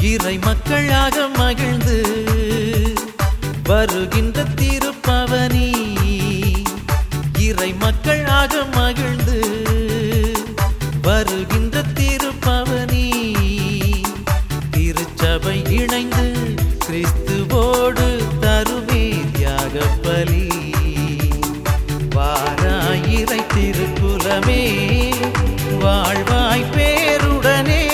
இறை மக்களாக மகிழ்ந்து வருகின்ற திருப்பவனி இறை மக்களாக மகிழ்ந்து வருகின்ற திருப்பவனி திருச்சபை இணைந்து கிறிஸ்துவோடு தருமே தியாக பலி வாராயிரை திருக்குலமே வாழ்வாய் பேருடனே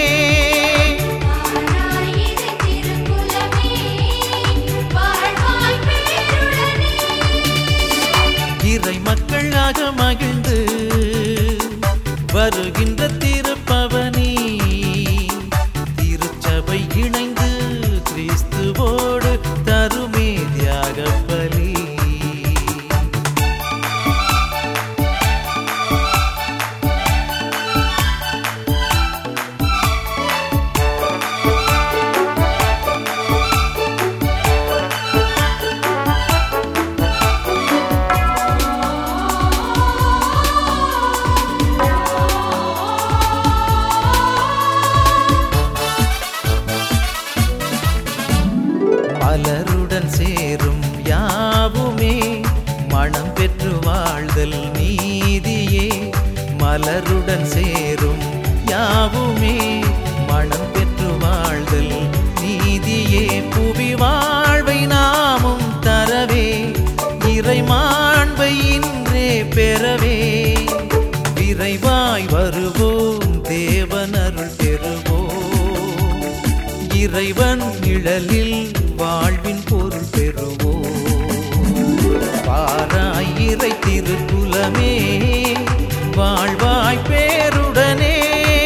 ஆராயிரை திருக்குலமே வாழ்வாய் பேருடனே இறை மக்களாக மகிழ்ந்து வருகின்ற திருப்பவனி திருச்சபை இணைந்து கிறிஸ்துவோடு தருமே தியாக பலி பலருடன் சேரும் யாவுமே மனம் பெற்று வாழ்தல் நீதியே மலருடன் சேரும் யாவுமே மனம் பெற்று வாழ்தல் நீதியே புவி வாழ்வை நாமும் தரவே இறை மாண்பை இன்றே பெறவே விரைவாய் வருவோம் தேவனருள் பெறுவோம் இறைவன் நிழலில் வாழ்வின் பொருள் பெறுவோம் பாராய் இறை திருக்குலமே வாழ்வாய் பேருடனே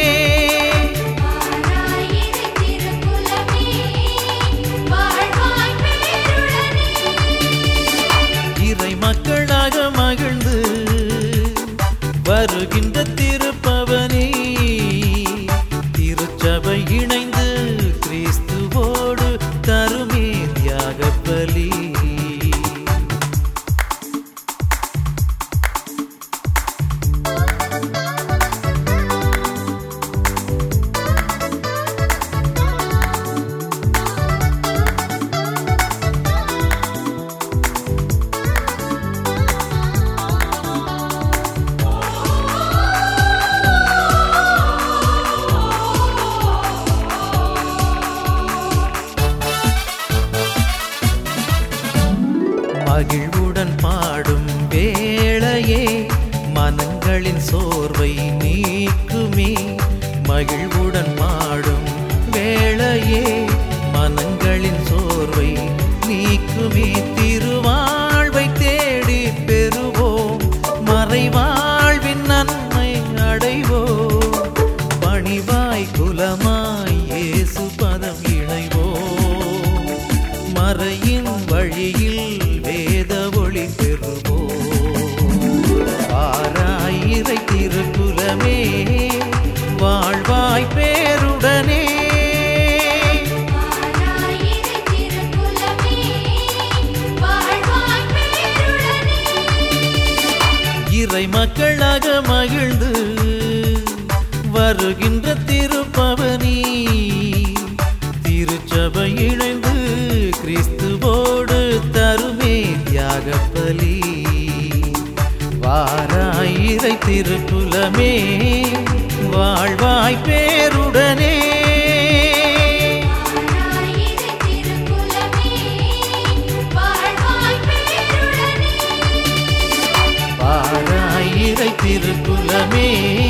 ஆராயிரை திருக்குலமே வாழ்வாய் பேருடனே இறை மக்களாக மகிழ்ந்து வருகின்ற திருப்பவனி திருச்சபை இணைந்து கிறிஸ்துவோடு தருமே தியாக பலி மகிழ்வுடன் பாடும் வேளையே மனங்களின் சோர்வை நீக்குமே மகிழ்வுடன் பாடும் வேளையே மனங்களின் சோர்வை நீக்குமே திருவாழ்வை தேடி பெறுவோம் மறைவாழ்வின் நன்மை அடைவோம் பணிவாய் குலமாய் இயேசு பதம் இணைவோம் மறையின் வழியில் வேத ஒளி பெறுவோம் ஆராயிரை திருக்குலமே வாழ்வாய் பேருடனே ஆராயிரை திருக்குலமே வாழ்வாய் பேருடனே இறை மக்களாக மகிழ்ந்து வருகின்ற திருப்பவனி திருச்சபை இணைந்து கிறிஸ்துவோடு தருமே தியாக பலி வாராயிரை திருக்குலமே வாழ்வாய் பேருடனே ஆராயிரை திருக்குலமே வாழ்வாய் பேருடனே வாராயிரை திருக்குலமே